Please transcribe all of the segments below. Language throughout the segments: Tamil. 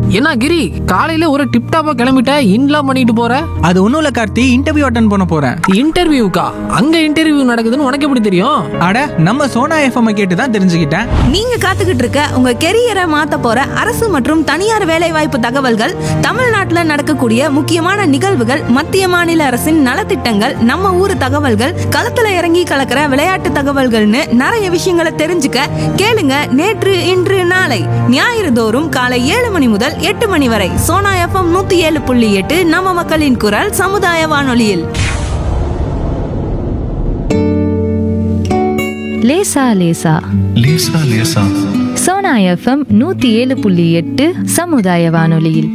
என்ன கிரி காலையில ஒரு டிப் டாப்பா கிளம்பிட்ட இன்லாம் பண்ணிட்டு போற அது ஒன்றும் இல்லை கார்த்தி இன்டர்வியூ அட்டன் பண்ண போகிறேன் இன்டர்வியூக்கா அங்க இன்டர்வியூ நடக்குதுன்னு உனக்கு எப்படி தெரியும் அட நம்ம சோனா எஃப்எம் கேட்டு தான் தெரிஞ்சுக்கிட்டேன் நீங்க காத்துக்கிட்டு இருக்க உங்க கெரியரை மாத்த போற அரசு மற்றும் தனியார் வேலைவாய்ப்பு தகவல்கள் தமிழ்நாட்டுல நடக்கக்கூடிய முக்கியமான நிகழ்வுகள் மத்திய மாநில அரசின் நலத்திட்டங்கள் நம்ம ஊர் தகவல்கள் களத்துல இறங்கி கலக்கிற விளையாட்டு தகவல்கள்னு நிறைய விஷயங்களை தெரிஞ்சுக்க கேளுங்க நேற்று இன்று நாளை ஞாயிறு தோறும் காலை ஏழு மணி முதல் எட்டு மணி வரை சோனா எஃப்எம் நூத்தி ஏழு புள்ளி எட்டு நம்ம மக்களின் குரல் சமுதாய வானொலியில் லேசா லேசா லேசா லேசா சோனா எஃப்எம் நூத்தி ஏழு புள்ளி எட்டு சமுதாய வானொலியில்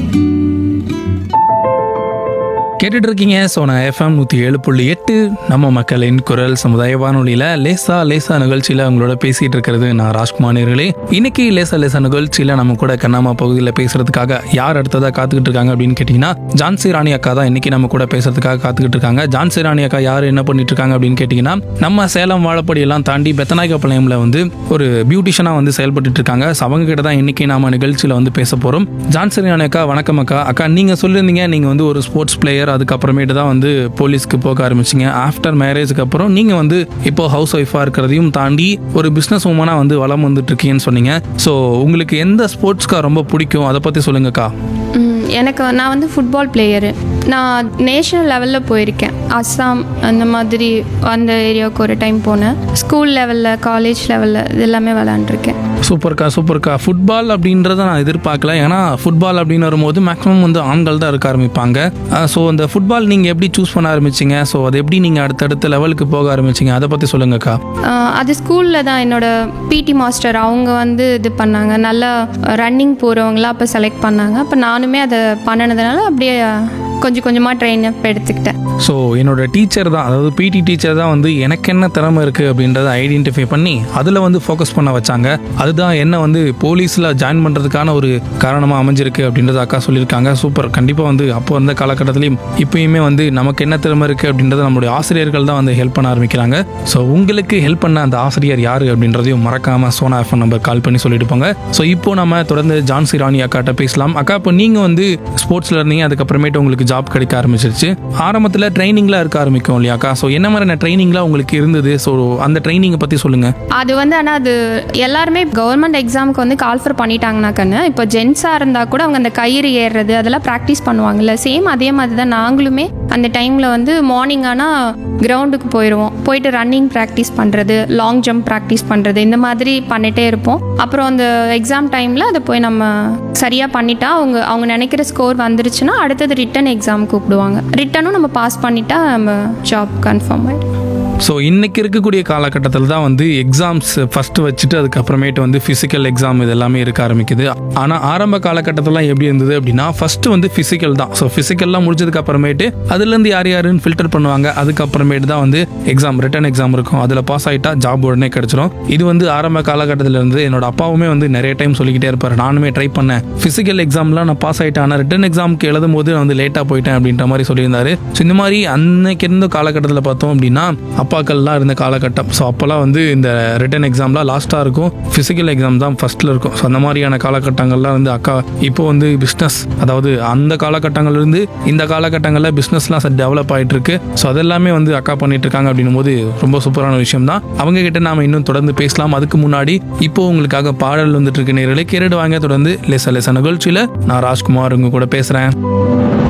கேட்டுட்டு இருக்கீங்க சோனா எஃப்எம் நூற்றி ஏழு புள்ளி எட்டு நம்ம மக்களின் குரல் சமுதாய வானொலியில் லேசா லேசா நிகழ்ச்சியில் உங்களோட பேசிட்டு இருக்கிறது நான் ராஜ்குமார் நேர்களே இன்னைக்கு லேசா லேசா நிகழ்ச்சியில் நம்ம கூட கண்ணாமா பகுதியில் பேசுறதுக்காக யார் அடுத்ததாக காத்துக்கிட்டு இருக்காங்க அப்படின்னு கேட்டிங்கன்னா ஜான்சி ராணி அக்கா தான் இன்னைக்கு நம்ம கூட பேசுறதுக்காக காத்துக்கிட்டு இருக்காங்க ஜான்சி ராணி அக்கா யார் என்ன பண்ணிட்டு இருக்காங்க அப்படின்னு கேட்டிங்கன்னா நம்ம சேலம் வாழப்படி எல்லாம் தாண்டி பெத்தநாயக்கப்பாளையம்ல வந்து ஒரு பியூட்டிஷியனாக வந்து செயல்பட்டு இருக்காங்க So, அவங்க கிட்ட தான் இன்னைக்கு நாம நிகழ்ச்சியில் வந்து பேச போகிறோம் ஜான்சி ராணி அக்கா வணக்கம் அக்கா அக்கா நீங்கள் சொல்லியிருந்தீங்க நீங்கள் வந்து ஒரு ஸ்போர்ட்ஸ் பிளேயர் அதுக்கப்புறமேட்டு தான் வந்து போலீஸ்க்கு போக ஆரம்பிச்சிங்க ஆஃப்டர் மேரேஜுக்கு அப்புறம் நீங்கள் வந்து இப்போ ஹவுஸ் ஒய்ஃபாக இருக்கிறதையும் தாண்டி ஒரு பிஸ்னஸ் உமனாக வந்து வளம் வந்துட்டு இருக்கீங்கன்னு சொன்னீங்க ஸோ உங்களுக்கு எந்த ஸ்போர்ட்ஸ்க்கா ரொம்ப பிடிக்கும் அதை பற்றி சொல்லுங்கக்கா ம், எனக்கு நான் வந்து ஃபுட்பால் பிளேயரு நான் நேஷ்னல் லெவலில் போயிருக்கேன் அஸ்ஸாம் அந்த மாதிரி அந்த ஏரியாவுக்கு ஒரு டைம் போனேன் ஸ்கூல் லெவலில் காலேஜ் லெவலில் இது எல்லாமே விளாண்டுருக்கேன் சூப்பர்க்கா சூப்பர்க்கா ஃபுட்பால் அப்படின்றத நான் எதிர்பார்க்கல ஏன்னா ஃபுட்பால் அப்படின்னு வரும்போது மேக்ஸிமம் வந்து ஆண்கள் தான் இருக்க ஆரம்பிப்பாங்க ஸோ அந்த ஃபுட்பால் நீங்கள் எப்படி சூஸ் பண்ண ஆரம்பிச்சிங்க ஸோ அது எப்படி நீங்கள் அடுத்தடுத்த லெவலுக்கு போக ஆரம்பிச்சிங்க அதை பற்றி சொல்லுங்கக்கா ஆஹ், அது ஸ்கூலில் தான் என்னோட பிடி மாஸ்டர் அவங்க வந்து இது பண்ணாங்க நல்லா ரன்னிங் போகிறவங்களாம் அப்போ செலக்ட் பண்ணாங்க அப்போ நானுமே அதை பண்ணினதுனால அப்படியே கொஞ்சம் கொஞ்சமாக ட்ரெயின் அப் எடுத்துக்கிட்டேன் ஸோ என்னோட டீச்சர் தான் அதாவது பிடி டீச்சர் தான் வந்து எனக்கு என்ன திறமை இருக்குது அப்படின்றத ஐடென்டிஃபை பண்ணி அதில் வந்து ஃபோக்கஸ் பண்ண வச்சாங்க அதுதான் என்ன வந்து போலீஸில் ஜாயின் பண்ணுறதுக்கான ஒரு காரணமாக அமைஞ்சிருக்கு அப்படின்றத அக்கா சொல்லியிருக்காங்க சூப்பர் கண்டிப்பாக வந்து அப்போ இருந்த காலகட்டத்திலையும் இப்பயுமே வந்து நமக்கு என்ன திறமை இருக்குது அப்படின்றத நம்மளுடைய ஆசிரியர்கள் தான் வந்து ஹெல்ப் பண்ண ஆரம்பிக்கிறாங்க ஸோ உங்களுக்கு ஹெல்ப் பண்ண அந்த ஆசிரியர் யார் அப்படின்றதையும் மறக்காமல் சோனா எஃப்எம் நம்பர் கால் பண்ணி சொல்லிட்டு போங்க ஸோ இப்போ நம்ம தொடர்ந்து ஜான்சி ராணி அக்காட்ட பேசலாம் அக்கா இப்போ நீங்கள் வந்து ஸ்போர்ட்ஸில் இருந்தீங்க அதுக்கப்புறமேட்டு உங்களுக்கு ஜாப் கிடைக்க ஆரம்பிச்சிருச்சு ஆரம்பத்தில் ட்ரைனிங்லாம் இருக்க ஆரம்பிக்கும் இல்லையாக்கா ஸோ என்ன மாதிரியான ட்ரைனிங்லாம் உங்களுக்கு இருந்தது ஸோ அந்த ட்ரைனிங்கை பற்றி சொல்லுங்கள் அது வந்து ஆனால் அது எல்லாருமே கவர்மெண்ட் எக்ஸாமுக்கு வந்து கால்ஃபர் பண்ணிட்டாங்கனாக்கன்னு இப்போ ஜென்ஸாக இருந்தால் கூட அவங்க அந்த கயிறு ஏறுறது அதெல்லாம் ப்ராக்டிஸ் பண்ணுவாங்கல்ல சேம் அதே மாதிரி தான் நாங்களுமே அந்த டைமில் வந்து மார்னிங் ஆனால் கிரவுண்டுக்கு போயிடுவோம் போயிட்டு ரன்னிங் ப்ராக்டிஸ் பண்ணுறது லாங் ஜம்ப் ப்ராக்டிஸ் பண்ணுறது இந்த மாதிரி பண்ணிகிட்டே இருப்போம் அப்புறம் அந்த எக்ஸாம் டைமில் அதை போய் நம்ம சரியாக பண்ணிட்டா அவங்க அவங்க நினைக்கிற ஸ்கோர் வந்துருச்சுன்னா அடுத்தது ரிட்டன் எக்ஸாம் கூப்பிடுவாங்க ரிட்டனும் நம்ம பாஸ் பண்ணிட்டா நம்ம ஜாப் கன்ஃபார்ம் ஆகிடும் ஸோ இன்னைக்கு இருக்கக்கூடிய காலகட்டத்தில் தான் வந்து எக்ஸாம்ஸ் ஃபர்ஸ்ட் வச்சுட்டு அதுக்கப்புறமேட்டு வந்து ஃபிசிக்கல் எக்ஸாம் இது எல்லாமே இருக்க ஆரம்பிக்குது ஆனால் ஆரம்ப காலகட்டத்திலாம் எப்படி இருந்தது அப்படின்னா ஃபர்ஸ்ட் வந்து ஃபிசிக்கல் தான் ஸோ ஃபிசிக்கல்லாம் முடிச்சதுக்கு அப்புறமேட்டு அதுலேருந்து யார் யாருன்னு ஃபில்டர் பண்ணுவாங்க அதுக்கப்புறமேட்டு தான் வந்து எக்ஸாம் ரிட்டன் எக்ஸாம் இருக்கும் அதில் பாஸ் ஆகிட்டா ஜாப் உடனே கிடைச்சிரும் இது வந்து ஆரம்ப காலகட்டத்தில் இருந்து என்னோட அப்பாவுமே வந்து நிறைய டைம் சொல்லிக்கிட்டே இருப்பார் நானுமே ட்ரை பண்ணேன் ஃபிசிக்கல் எக்ஸாம்லாம் நான் பாஸ் ஆகிட்டேன் ஆனால் ரிட்டன் எக்ஸாமுக்கு எழுதும் போது நான் வந்து லேட்டாக போயிட்டேன் அப்படின்ற மாதிரி சொல்லியிருந்தாரு ஸோ இந்த மாதிரி அன்னைக்கு இருந்த காலகட்டத்தில் பார்த்தோம் அப்படின்னா அப்பாக்கள்லாம் இருந்த காலகட்டம் ஸோ அப்போல்லாம் வந்து இந்த ரிட்டன் எக்ஸாம்லாம் லாஸ்ட்டாக இருக்கும் ஃபிசிக்கல் எக்ஸாம் தான் ஃபர்ஸ்ட்டில் இருக்கும் ஸோ அந்த மாதிரியான காலகட்டங்கள்லாம் வந்து அக்கா இப்போ வந்து பிஸ்னஸ் அதாவது அந்த காலகட்டங்கள்ல இருந்து இந்த காலகட்டங்களில் பிஸ்னஸ்லாம் டெவலப் ஆகிட்டு இருக்கு ஸோ அதெல்லாமே வந்து அக்கா பண்ணிட்டு இருக்காங்க அப்படின்னும் போது ரொம்ப சூப்பரான விஷயம் தான் அவங்க கிட்ட நாம இன்னும் தொடர்ந்து பேசலாம் அதுக்கு முன்னாடி இப்போ உங்களுக்காக பாடல் வந்துட்டு இருக்கு நேரலை கேரடு வாங்க தொடர்ந்து லேசா லேசா நிகழ்ச்சியில் நான் ராஜ்குமார் உங்க கூட பேசுகிறேன்